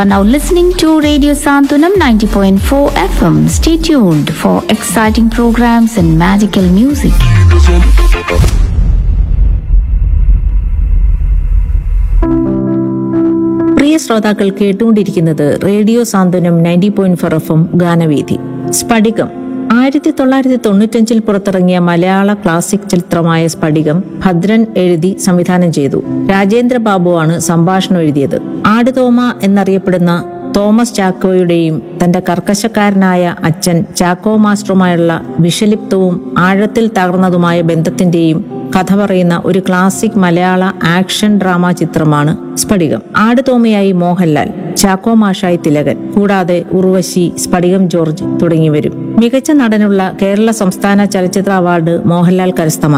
are now listening to Radio Santunam 90.4 FM. Stay tuned for exciting programs and magical music. പ്രിയ ശ്രോതാക്കൾ കേട്ടുകൊണ്ടിരിക്കുന്നത് radio Santhwanam ninety point four F M ഗാനവേദി സ്ഫടികം ആയിരത്തി തൊള്ളായിരത്തി തൊണ്ണൂറ്റഞ്ചിൽ പുറത്തിറങ്ങിയ മലയാള ക്ലാസിക് ചിത്രമായ സ്ഫടികം ഭദ്രൻ എഴുതി സംവിധാനം ചെയ്തു രാജേന്ദ്ര ബാബുവാണ് സംഭാഷണം എഴുതിയത് ആടുതോമ എന്നറിയപ്പെടുന്ന തോമസ് ചാക്കോയുടെയും തന്റെ കർക്കശക്കാരനായ അച്ഛൻ ചാക്കോ മാസ്റ്ററുമായുള്ള വിഷലിപ്തവും ആഴത്തിൽ തകർന്നതുമായ ബന്ധത്തിന്റെയും കഥ പറയുന്ന ഒരു ക്ലാസിക് മലയാള ആക്ഷൻ ഡ്രാമ ചിത്രമാണ് സ്ഫടികം ആടുതോമയായി മോഹൻലാൽ ചാക്കോ മാഷായി തിലകൻ കൂടാതെ ഉർവശി സ്ഫടികം ജോർജ് തുടങ്ങിയവരും മികച്ച നടനുള്ള കേരള സംസ്ഥാന ചലച്ചിത്ര അവാർഡ് മോഹൻലാൽ കരസ്ഥമാക്കി